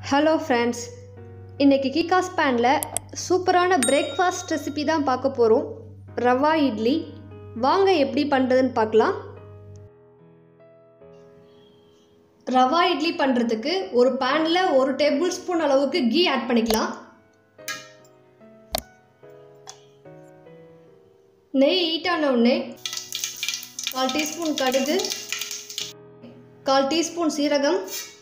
hello friends இன்றைக்கி கிகாஸ் பேனில் சூப்பரான பிரேக்ஃபாஸ்ட் ரெசிபி தான் பார்க்க போகிறோம் ரவா இட்லி வாங்க எப்படி பண்ணுறதுன்னு பார்க்கலாம் ரவா இட்லி பண்ணுறதுக்கு ஒரு பேனில் ஒரு டேபிள் ஸ்பூன் அளவுக்கு கீ ஆட் பண்ணிக்கலாம் நெய் ஹீட் ஆன உடனே கால் டீஸ்பூன் கடுகு கால் டீஸ்பூன் சீரகம்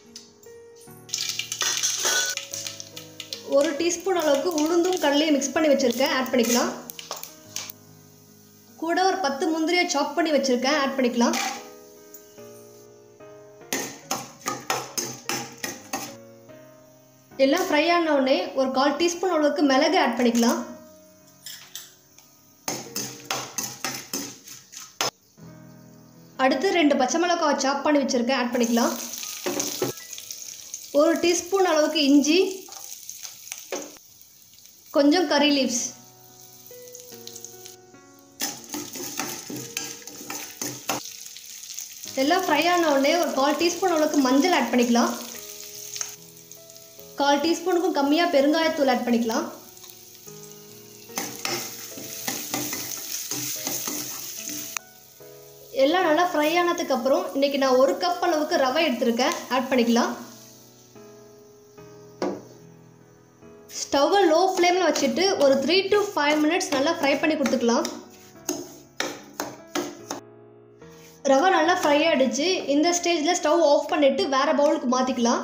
ஒரு டீஸ்பூன் அளவுக்கு உளுந்தும் கடலையும் மிக்ஸ் பண்ணி வச்சுருக்கேன் ஆட் பண்ணிக்கலாம் கூட ஒரு பத்து முந்திரியை சாப் பண்ணி வச்சுருக்கேன் ஆட் பண்ணிக்கலாம் எல்லாம் ஃப்ரை ஆன உடனே ஒரு கால் டீஸ்பூன் அளவுக்கு மிளகு ஆட் பண்ணிக்கலாம் அடுத்து ரெண்டு பச்சை மிளகாய் சாப் பண்ணி வச்சுருக்கேன் ஆட் பண்ணிக்கலாம் ஒரு டீஸ்பூன் அளவுக்கு இஞ்சி கொஞ்சம் கறி லீவ்ஸ் எல்லாம் ஃப்ரை ஆன உடனே ஒரு கால் டீஸ்பூன் அளவுக்கு மஞ்சள் ஆட் பண்ணிக்கலாம் கால் டீஸ்பூனுக்கும் கம்மியாக பெருங்காயத்தூள் ஆட் பண்ணிக்கலாம் எல்லாம் நல்லா ஃப்ரை ஆனதுக்கப்புறம் இன்றைக்கி நான் ஒரு கப் அளவுக்கு ரவை எடுத்திருக்கேன் ஆட் பண்ணிக்கலாம் ஸ்டவ்வை லோ ஃப்ளேமில் வச்சுட்டு ஒரு த்ரீ டு ஃபைவ் மினிட்ஸ் நல்லா ஃப்ரை பண்ணி கொடுத்துக்கலாம் ரவை நல்லா ஃப்ரை ஆகிடுச்சு இந்த ஸ்டேஜில் ஸ்டவ் ஆஃப் பண்ணிவிட்டு வேறு பவுலுக்கு மாற்றிக்கலாம்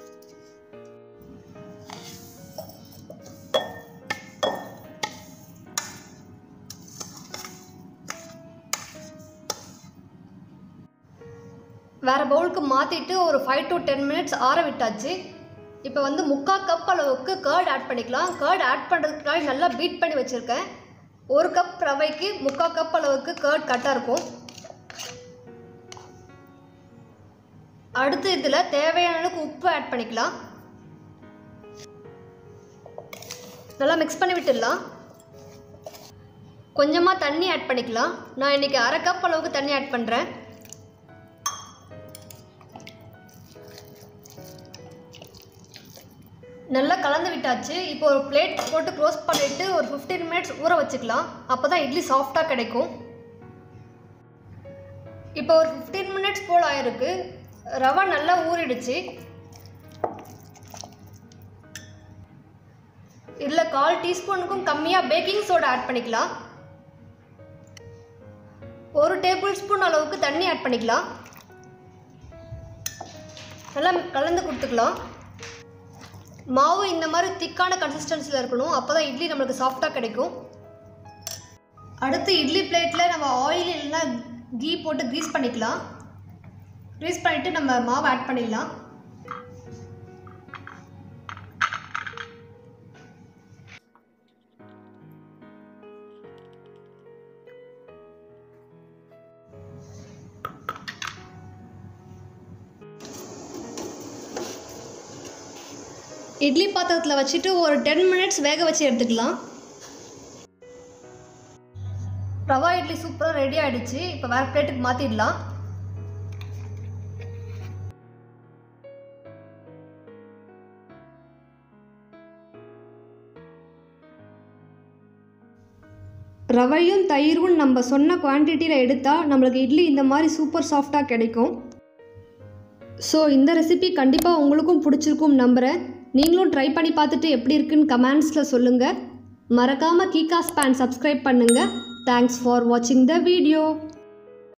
வேறு பவுலுக்கு மாற்றிட்டு ஒரு ஃபைவ் டு டென் மினிட்ஸ் ஆற விட்டாச்சு இப்போ வந்து முக்கால் கப் அளவுக்கு கேர்ட் ஆட் பண்ணிக்கலாம் கேர்ட் ஆட் பண்ணுறதுக்காக நல்லா பீட் பண்ணி வச்சுருக்கேன் ஒரு கப் ரவைக்கு முக்கால் கப் அளவுக்கு கேர்ட் கட்டாக இருக்கும் அடுத்து இதில் தேவையான அளவுக்கு உப்பு ஆட் பண்ணிக்கலாம் நல்லா மிக்ஸ் பண்ணி விட்டுடலாம் கொஞ்சமாக தண்ணி ஆட் பண்ணிக்கலாம் நான் இன்றைக்கி அரை கப் அளவுக்கு தண்ணி ஆட் பண்ணுறேன் நல்லா கலந்து விட்டாச்சு இப்போ ஒரு பிளேட் போட்டு க்ளோஸ் பண்ணிவிட்டு ஒரு ஃபிஃப்டீன் மினிட்ஸ் ஊற வச்சுக்கலாம் அப்போ தான் இட்லி சாஃப்டாக கிடைக்கும் இப்போ ஒரு ஃபிஃப்டீன் மினிட்ஸ் போல் ஆயிருக்கு ரவை நல்லா ஊறிடுச்சு இதில் கால் டீஸ்பூனுக்கும் கம்மியாக பேக்கிங் சோடா ஆட் பண்ணிக்கலாம் ஒரு டேபிள் ஸ்பூன் அளவுக்கு தண்ணி ஆட் பண்ணிக்கலாம் நல்லா கலந்து கொடுத்துக்கலாம் மாவு இந்த மாதிரி திக்கான கன்சிஸ்டன்சியில் இருக்கணும் அப்போ தான் இட்லி நம்மளுக்கு சாஃப்டாக கிடைக்கும் அடுத்து இட்லி பிளேட்டில் நம்ம ஆயில் இல்லைன்னா கீ போட்டு க்ரீஸ் பண்ணிக்கலாம் க்ரீஸ் பண்ணிவிட்டு நம்ம மாவு ஆட் பண்ணிடலாம் இட்லி பாத்திரத்தில் வச்சுட்டு ஒரு டென் மினிட்ஸ் வேக வச்சு எடுத்துக்கலாம் ரவா இட்லி சூப்பராக ரெடி ஆகிடுச்சு இப்போ வேறு பிளேட்டுக்கு மாற்றிடலாம் ரவையும் தயிரும் நம்ம சொன்ன குவான்டிட்டியில் எடுத்தால் நம்மளுக்கு இட்லி இந்த மாதிரி சூப்பர் சாஃப்டாக கிடைக்கும் ஸோ இந்த ரெசிபி கண்டிப்பாக உங்களுக்கும் பிடிச்சிருக்கும் நம்புகிறேன் நீங்களும் ட்ரை பண்ணி பார்த்துட்டு எப்படி இருக்குன்னு கமெண்ட்ஸில் சொல்லுங்கள் மறக்காமல் கீகாஸ் பேன் சப்ஸ்கிரைப் பண்ணுங்கள் தேங்க்ஸ் ஃபார் வாட்சிங் த வீடியோ